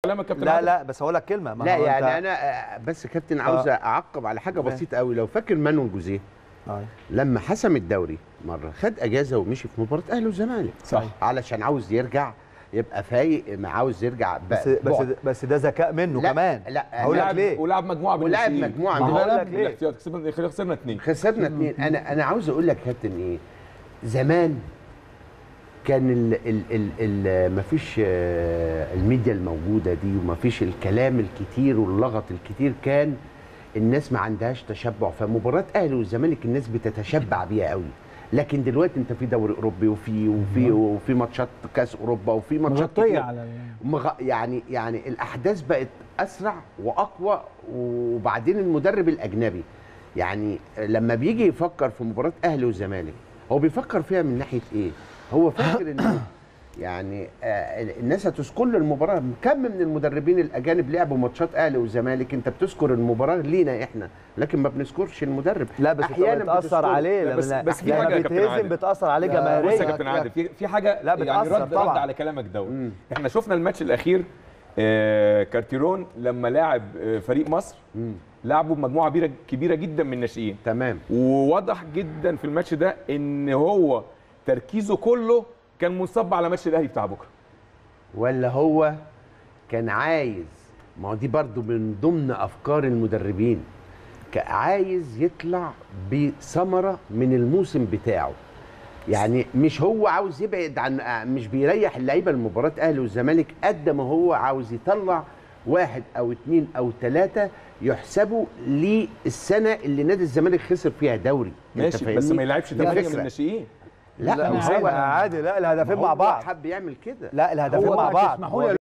كلامك كابتن لا عادل. لا بس هقول لك كلمه ما لا هو يعني أنت- انا آه، بس يا كابتن عاوز اعقب على حاجه فاهم. بسيطه قوي لو فاكر مانويل جوزيه آه. لما حسم الدوري مره خد اجازه ومشي في مباراه اهلي والزمالك صح. علشان عاوز يرجع يبقى فايق ما عاوز يرجع ب- بس بس بعد. بس ده ذكاء منه لا، كمان لا، هقول لك ولعب- ليه ولعب مجموعه ولعب بالناشئين. مجموعة ما من هو الولاد. لك ليه بالاحتياط كسبنا خسرنا اثنين خسرنا اثنين انا انا عاوز اقول لك يا كابتن ايه زمان كان ال ال ال ال مفيش آه، الميديا الموجوده دي ومفيش الكلام الكتير واللغط الكتير كان الناس ما عندهاش تشبع فمباراه اهلي والزمالك الناس بتتشبع بيها قوي لكن دلوقتي انت في دوري اوروبي وفي وفي وفي ماتشات كاس اوروبا وفي ماتشات مغطيه كتير. على مغ... يعني يعني الاحداث بقت اسرع واقوى وبعدين المدرب الاجنبي يعني لما بيجي يفكر في مباراه اهلي والزمالك هو بيفكر فيها من ناحيه ايه هو فاكر ان يعني آه الناس هتذكر له المباراه كم من المدربين الاجانب لعبوا ماتشات اهلي والزمالك انت بتذكر المباراه لينا احنا لكن ما بنذكرش المدرب لا بس أحياناً بتاثر بتذكره. عليه لا، لما بس- بس في لما حاجة يا كابتن بيتهزم عادل. بتاثر عليه بص يا جماهيريا كابتن عادل في في حاجه لا، يعني بتأثر رد طبعاً. رد على كلامك دوت مم. احنا شفنا الماتش الاخير آه، كارتيرون لما لاعب آه، فريق مصر مم. لعبوا بمجموعه كبيره كبيره جدا من الناشئين تمام وواضح جدا في الماتش ده ان هو تركيزه كله كان منصب على ماتش الاهلي بتاع بكره ولا هو كان عايز ما هو دي برضو من ضمن افكار المدربين ك- عايز يطلع بثمره من الموسم بتاعه يعني مش هو عاوز يبعد عن مش بيريح اللعيبه المباراه اهلي والزمالك قد ما هو عاوز يطلع واحد او اتنين او تلاته يحسبوا للسنه اللي نادي الزمالك خسر فيها دوري أنت ماشي بس فاهمني؟ ما يلعبش دي ثمانيه من فكرة. الناشئين لا لا ما مش هو عادي لا الهدفين ما مع هو بعض حب يعمل كده لا الهدفين هو مع بعض تسمحوا لي